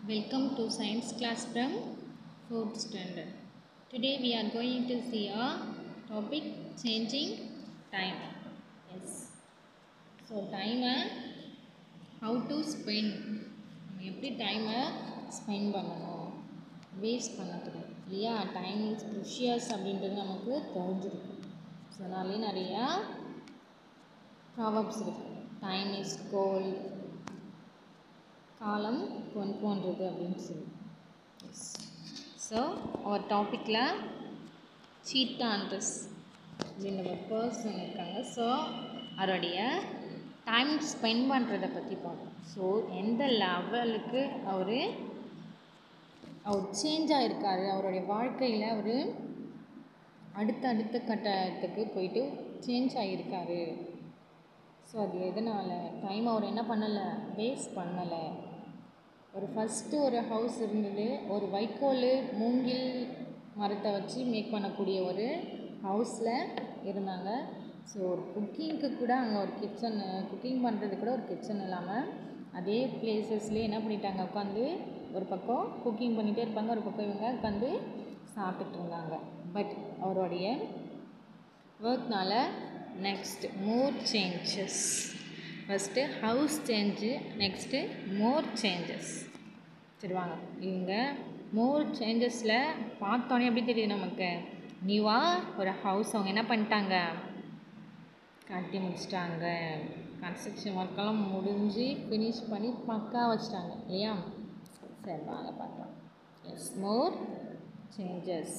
Welcome to science class from 4th standard. Today we are going to see a topic changing time. Yes. So time how to spend நம்ம எப்படி டைமை spend பண்ணணும் waste பண்ணக்கூடாது இல்லையா time is precious அப்படின்றது நமக்கு தெரிஞ்சிருக்கும் so அதனாலே நிறையா ப்ராவப்ஸ் இருக்குது டைம் இஸ் கோல்ட் காலம் பொன் போன்றது அப்படின்னு சொல்லி எஸ் ஸோ அவர் டாப்பிக்கில் சீட்டாண்டஸ் அப்படின்ற ஒரு பர்சன் இருக்காங்க ஸோ அவருடைய டைம் ஸ்பெண்ட் பண்ணுறதை பற்றி பார்ப்போம் ஸோ எந்த லெவலுக்கு அவர் அவர் சேஞ்ச் ஆகிருக்காரு அவருடைய வாழ்க்கையில் அவர் அடுத்த அடுத்த கட்டத்துக்கு போயிட்டு சேஞ்ச் ஆகியிருக்காரு ஸோ அது எதனால் டைம் அவர் என்ன பண்ணலை வேஸ்ட் பண்ணலை ஒரு ஃபஸ்ட்டு ஒரு ஹவுஸ் இருந்தது ஒரு வைக்கோல் மூங்கில் மரத்தை வச்சு மேக் பண்ணக்கூடிய ஒரு ஹவுஸில் இருந்தாங்க ஸோ ஒரு குக்கிங்க்கு கூட அங்கே ஒரு கிச்சன் குக்கிங் பண்ணுறது கூட ஒரு கிச்சன் இல்லாமல் அதே பிளேசஸ்லேயே என்ன பண்ணிட்டாங்க உட்காந்து ஒரு பக்கம் குக்கிங் பண்ணிகிட்டே இருப்பாங்க ஒரு பக்கம் இவங்க உட்காந்து சாப்பிட்டுட்டு இருந்தாங்க பட் அவருடைய ஒர்க்னால் next more changes first house change next more changes சரி வாங்க இவங்க மோர் சேஞ்சஸில் பார்த்தோன்னே எப்படி தெரியுது நமக்கு நியூவாக ஒரு ஹவுஸ் அவங்க என்ன பண்ணிட்டாங்க கட்டி முடிச்சிட்டாங்க கன்ஸ்ட்ரக்ஷன் ஒர்க்கெல்லாம் முடிஞ்சு ஃபினிஷ் பண்ணி பக்கா வச்சிட்டாங்க இல்லையா சரி வாங்க பார்க்கலாம் எஸ் மோர் சேஞ்சஸ்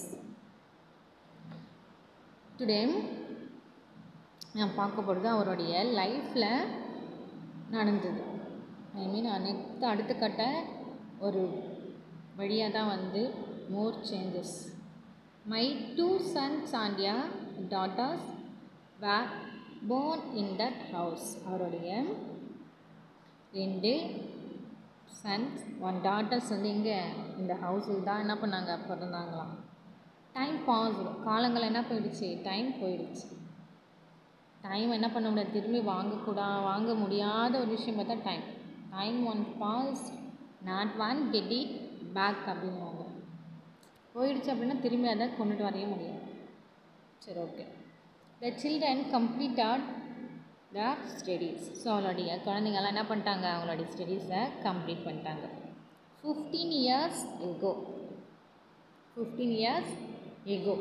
டுடே நான் பார்க்க போகிறது அவருடைய லைஃப்பில் நடந்தது ஐ மீன் நெக்ஸ்ட் அடுத்த கட்ட ஒரு வழியாக தான் வந்து more changes my two sons and a daughters were born in that house அவருடைய ரெண்டு சன்ஸ் ஒன் டாட்டர்ஸ் வந்து இங்கே இந்த ஹவுஸில் தான் என்ன பண்ணாங்க பிறந்தாங்களாம் டைம் பாஸ் காலங்கள் என்ன போயிடுச்சு டைம் போயிடுச்சு டைம் என்ன பண்ண முடியாது திரும்பி வாங்கக்கூடா வாங்க முடியாத ஒரு விஷயம் பார்த்தா time time one pass not one get it back அப்படின்வாங்க போயிடுச்சு அப்படின்னா திரும்பி அதை கொண்டுட்டு வரைய முடியாது சரி okay the children completed the studies so அவளுடைய குழந்தைங்கள்லாம் என்ன பண்ணிட்டாங்க அவங்களுடைய ஸ்டடீஸை கம்ப்ளீட் பண்ணிட்டாங்க fifteen years ago fifteen years ago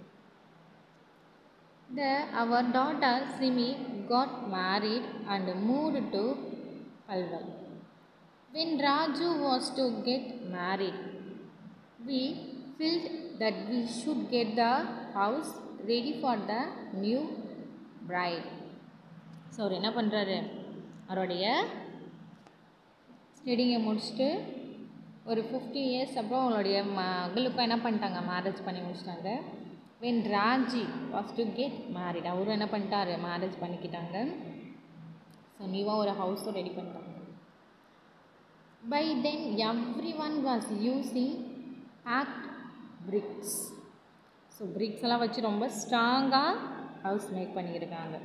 The our daughter Simi got married and moved to Palwal. When Raju was to get married, we felt that we should get the house ready for the new bride. So அவர் என்ன பண்ணுறாரு அவருடைய ஸ்டடிங்கை முடிச்சுட்டு ஒரு fifteen years அப்புறம் அவங்களுடைய மகளுக்கும் என்ன பண்ணிட்டாங்க மேரேஜ் பண்ணி முடிச்சிட்டாங்க when Raji was to get married அவரும் என்ன பண்ணிட்டாரு மேரேஜ் பண்ணிக்கிட்டாங்க ஸோ நியூவாக ஒரு ஹவுஸும் ரெடி பண்ணிட்டாங்க by then everyone was using baked bricks so bricks எல்லாம் வச்சு ரொம்ப ஸ்ட்ராங்காக ஹவுஸ் மேக் பண்ணியிருக்காங்க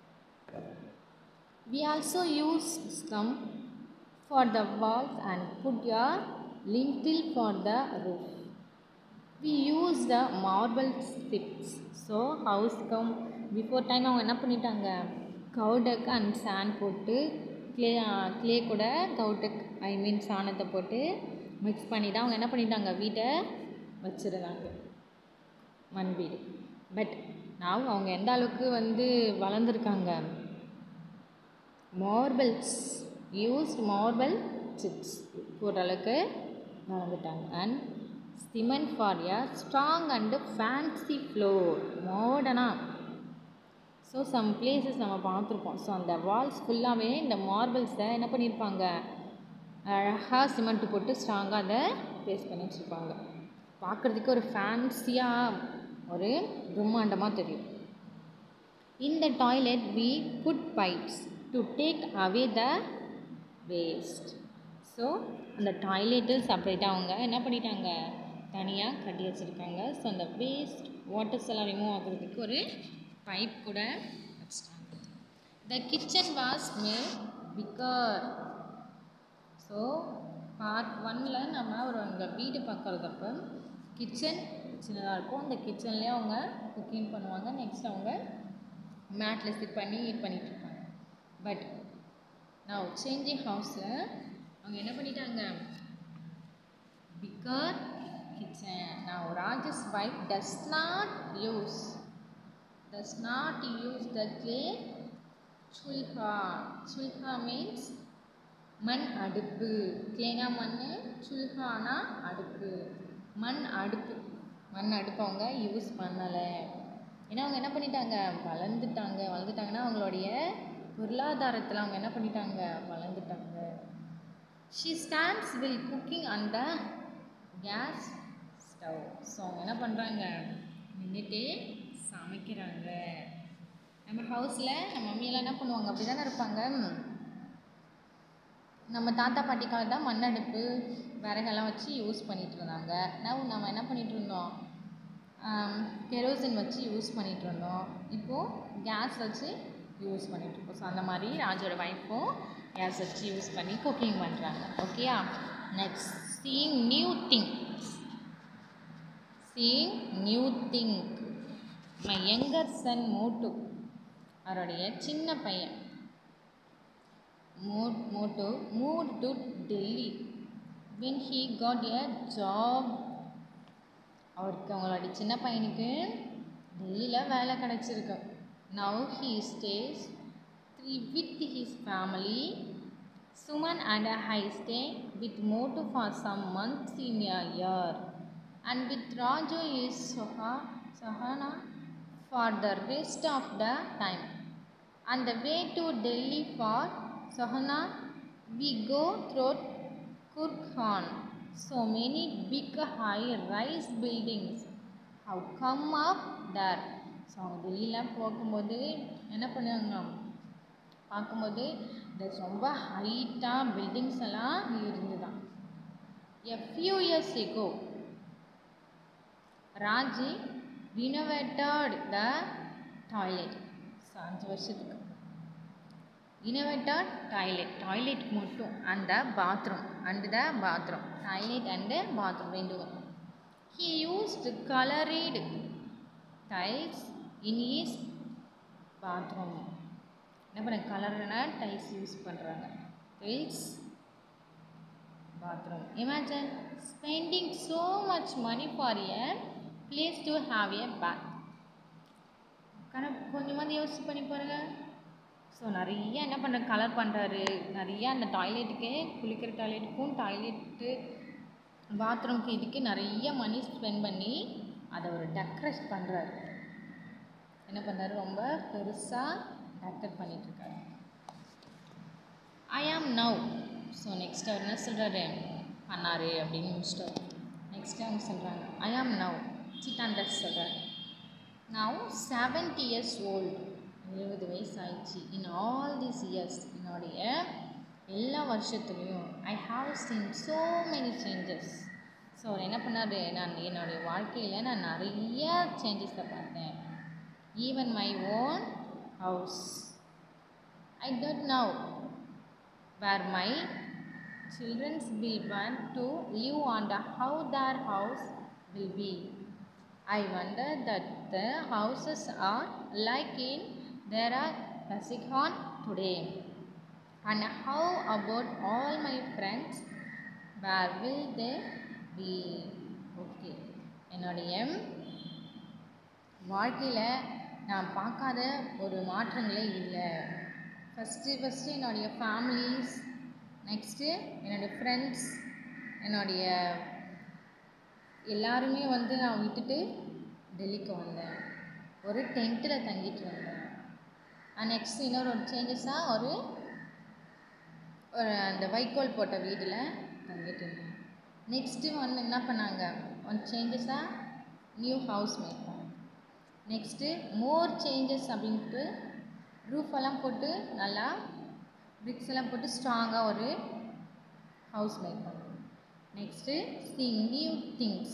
we also use some for the walls and put your lintel for the roof we use the marble strips so ஹவுஸ்க்கும் before time அவங்க என்ன பண்ணிட்டாங்க cow dung and sand போட்டு க்ளே க்ளே கூட கவுடக் ஐ மீன் சாணத்தை போட்டு மிக்ஸ் பண்ணி தான் அவங்க என்ன பண்ணிட்டாங்க வீட்டை வச்சுருந்தாங்க மண் வீடு பட் நான் அவங்க எந்த அளவுக்கு வந்து வளர்ந்துருக்காங்க மார்பிள்ஸ் யூஸ்ட் மார்பிள் சிப்ஸ் ஓரளவுக்கு வளர்ந்துட்டாங்க and cement for a strong and fancy floor மாடர்னாக ஸோ சம் பிளேசஸ் நம்ம பார்த்துருப்போம் ஸோ அந்த வால்ஸ் ஃபுல்லாகவே இந்த மார்பிள்ஸை என்ன பண்ணியிருப்பாங்க அழகாக சிமெண்ட் போட்டு ஸ்ட்ராங்காக அதை ப்ளேஸ் பண்ணி வச்சுருப்பாங்க பார்க்குறதுக்கு ஒரு ஃபேன்சியாக ஒரு பிரம்மாண்டமாக தெரியும் இந்த toilet we put pipes to take away the waste so அந்த டாய்லெட்டு செப்பரேட்டாக அவங்க என்ன பண்ணிட்டாங்க தனியாக கட்டி வச்சுருக்காங்க ஸோ அந்த வேஸ்ட் வாட்டர்ஸ் எல்லாம் ரிமூவ் ஆகுறதுக்கு ஒரு பைப் கூட வச்சுட்டாங்க the kitchen was made bigger so part ஒன்னில் நம்ம ஒரு அங்கே வீடு பார்க்குறதப்ப கிச்சன் சின்னதாக இருக்கும் அந்த கிச்சன்லேயே அவங்க குக்கிங் பண்ணுவாங்க நெக்ஸ்ட் அவங்க மேட்டில் சிட் பண்ணி ஈட் பண்ணிட்டு இருப்பாங்க பட் நான் சேஞ்சிங் ஹவுஸில் அவங்க என்ன பண்ணிட்டாங்க bigger kitchen. Now Raj's wife does not use does not use the clay chulha. Chulha means மண் அடுப்பு கிளேனா மண் சுல்ஹானா அடுப்பு மண் அடுப்பு மண் அடுப்பு அவங்க யூஸ் பண்ணலை ஏன்னா அவங்க என்ன பண்ணிட்டாங்க வளர்ந்துட்டாங்க வளர்ந்துட்டாங்கன்னா அவங்களுடைய பொருளாதாரத்தில் அவங்க என்ன பண்ணிட்டாங்க வளர்ந்துட்டாங்க ஷீ ஸ்டாண்ட்ஸ் வில் குக்கிங் அந்த கேஸ் ஸ்டவ் ஸோ அவங்க என்ன பண்ணுறாங்க நின்றுட்டே சமைக்கிறாங்க நம்ம ஹவுஸில் நம்ம மம்மியெல்லாம் என்ன பண்ணுவாங்க அப்படி தானே இருப்பாங்க நம்ம தாத்தா பாட்டி காலம் தான் மண்ணடுப்பு விறகெல்லாம் வச்சு யூஸ் பண்ணிகிட்டு இருந்தாங்க நவ் நம்ம என்ன பண்ணிகிட்டு இருந்தோம் கெரோசின் வச்சு யூஸ் பண்ணிகிட்டு இருந்தோம் இப்போது கேஸ் வச்சு யூஸ் பண்ணிகிட்டு இருக்கோம் ஸோ அந்த மாதிரி ராஜோட ஒய்ஃபும் கேஸ் வச்சு யூஸ் பண்ணி குக்கிங் பண்ணுறாங்க ஓகேயா next seeing new things seeing new thing my younger son Motu அவருடைய சின்ன பையன் மோ Motu move to Delhi when he got a job அவருக்கு அவங்களுடைய சின்ன பையனுக்கு டெல்லியில் வேலை கிடச்சிருக்கு now he stays there with his family Suman and I stay with Motu for some months in a year and with Raju is Soha, Sahana for the rest of the time. On the way to Delhi for Sahana, we go through Kurkhan. So many big high-rise buildings have come up there. So அவங்க டெல்லியில் போகும்போது என்ன பண்ணுவாங்க பார்க்கும்போது இந்த ரொம்ப ஹைட்டாக buildings எல்லாம் இருந்துதான் a few years ago Raji renovated the toilet so அஞ்சு வருஷத்துக்கு இனோவேட்டட் டாய்லெட் டாய்லெட் மட்டும் அந்த bathroom and the bathroom toilet and bathroom ரெண்டும் he used coloured tiles in his bathroom என்ன பண்ண கலர்னா டைல்ஸ் யூஸ் பண்ணுறாங்க tiles bathroom. Imagine spending so much money for a place to have a bath. கணக்கு கொஞ்சமாவது யோசிச்சு பண்ணி பாருங்க ஸோ நிறைய என்ன பண்ணுற கலர் பண்ணுறாரு நிறைய அந்த டாய்லெட்டுக்கு குளிக்கிற டாய்லெட்டுக்கும் டாய்லெட்டு பாத்ரூம்க்கு இதுக்கு நிறைய மணி ஸ்பெண்ட் பண்ணி அதை ஒரு டெக்கரேட் பண்ணுறாரு என்ன பண்ணுறாரு ரொம்ப பெருசாக டெக்கரேட் பண்ணிகிட்ருக்காரு ஐ ஆம் நவ் ஸோ நெக்ஸ்ட் அவர் என்ன சொல்கிறாரு பண்ணாரு அப்படின்னு முடிச்சிட்டார் நெக்ஸ்ட் அவங்க சொல்கிறாங்க ஐ ஆம் நவ் சிட்டாண்டஸ் சொல்கிறார் நவ் செவன்ட்டி இயர்ஸ் ஓல்டு எழுபது வயசு ஆயிடுச்சு இன் ஆல் தீஸ் இயர்ஸ் என்னுடைய எல்லா வருஷத்துலேயும் I have seen so many changes so அவர் என்ன பண்ணார் நான் என்னுடைய வாழ்க்கையில் நான் நிறைய சேஞ்சஸை பார்த்தேன் even my own house I don't know where my children will want to live on the how their house will be. I wonder that the houses are like in there are Pasikhan today. And how about all my friends? Where will they be? Okay. என்னுடைய வாழ்க்கையில் நான் பார்க்காத ஒரு மாற்றங்களே இல்லை first first என்னுடைய families next என்னுடைய friends என்னுடைய எல்லாருமே வந்து நான் விட்டுட்டு டெல்லிக்கு வந்தேன் ஒரு டென்ட்டில் தங்கிட்டு வந்தேன் நெக்ஸ்ட் இன்னொரு ஒரு சேஞ்சஸாக ஒரு ஒரு அந்த வைக்கோல் போட்ட வீட்டில் தங்கிட்டு இருந்தேன் நெக்ஸ்ட்டு வந்து என்ன பண்ணாங்க ஒன் சேஞ்சஸாக நியூ ஹவுஸ் மேக் பண்ணாங்க நெக்ஸ்ட்டு மோர் சேஞ்சஸ் அப்படின்ட்டு ரூஃப் எல்லாம் போட்டு நல்லா பிரிக்ஸ் எல்லாம் போட்டு ஸ்ட்ராங்காக ஒரு ஹவுஸ் மேக் பண்ணுவோம் நெக்ஸ்ட்டு சீங் நியூ திங்ஸ்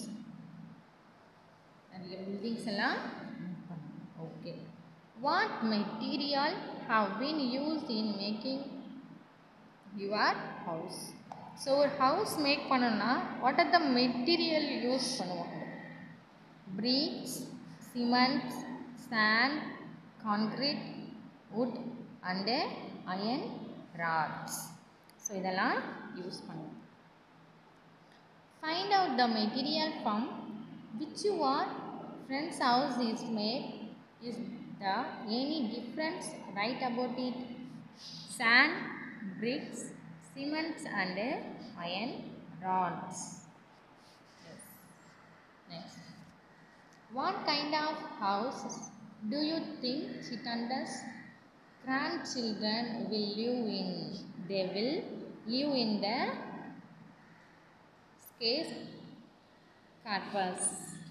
நிறைய பில்டிங்ஸ் எல்லாம் okay what material have been used in making your house so ஒரு ஹவுஸ் மேக் பண்ணணும்னா வாட் ஆர் த மெட்டீரியல் யூஸ் பண்ணுவோம் bricks, cement, sand, concrete, wood and iron rods. So இதெல்லாம் use பண்ணுவோம் find out the material from which your friends house is made is the any difference write about it sand, bricks, cements and iron rods. Yes. Next. What kind of house do you think Chitanda's grandchildren will live in? They will live in the case carpus.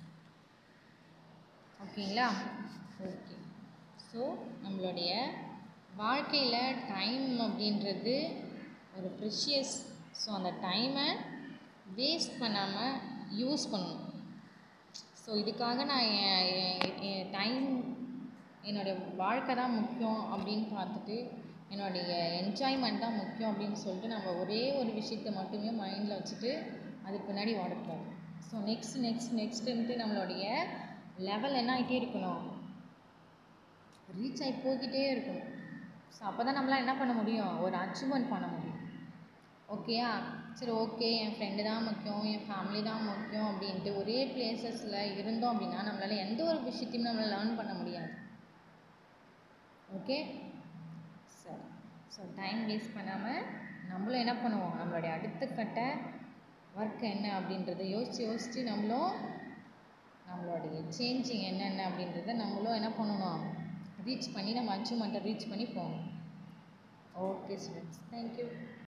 ஓகேங்களா okay so நம்மளுடைய வாழ்க்கையில் time அப்படின்றது ஒரு precious so அந்த டைமை waste பண்ணாமல் use பண்ணணும் so இதுக்காக நான் என் டைம் என்னுடைய வாழ்க்கை தான் முக்கியம் அப்படின்னு பார்த்துட்டு என்னுடைய என்ஜாய்மெண்ட் தான் முக்கியம் அப்படின்னு சொல்லிட்டு நம்ம ஒரே ஒரு விஷயத்தை மட்டுமே மைண்டில் வச்சுட்டு அதுக்கு பின்னாடி ஓடக்கூடாது ஸோ நெக்ஸ்ட் நெக்ஸ்ட் நெக்ஸ்ட்டுன்ட்டு நம்மளுடைய லெவல் என்ன ஆகிட்டே இருக்கணும் ரீச் ஆகி போய்கிட்டே இருக்கணும் ஸோ அப்போ தான் நம்மளால் என்ன பண்ண முடியும் ஒரு அச்சீவ்மெண்ட் பண்ண முடியும் ஓகேயா சரி ஓகே என் ஃப்ரெண்டு தான் முக்கியம் என் ஃபேமிலி தான் முக்கியம் அப்படின்ட்டு ஒரே பிளேசஸில் இருந்தோம் அப்படின்னா நம்மளால் எந்த ஒரு விஷயத்தையும் நம்மளால் லேர்ன் பண்ண முடியாது ஓகே சரி ஸோ டைம் வேஸ்ட் பண்ணாமல் நம்மளும் என்ன பண்ணுவோம் நம்மளுடைய அடுத்த கட்ட ஒர்க் என்ன அப்படின்றத யோசித்து யோசித்து நம்மளும் நம்மளுடைய சேஞ்சிங் என்னென்ன அப்படின்றத நம்மளும் என்ன பண்ணணும் ரீச் பண்ணி நம்ம அச்சீவ்மெண்ட்டை ரீச் பண்ணி போகணும் ஓகே ஸ்டூடெண்ட்ஸ் தேங்க்யூ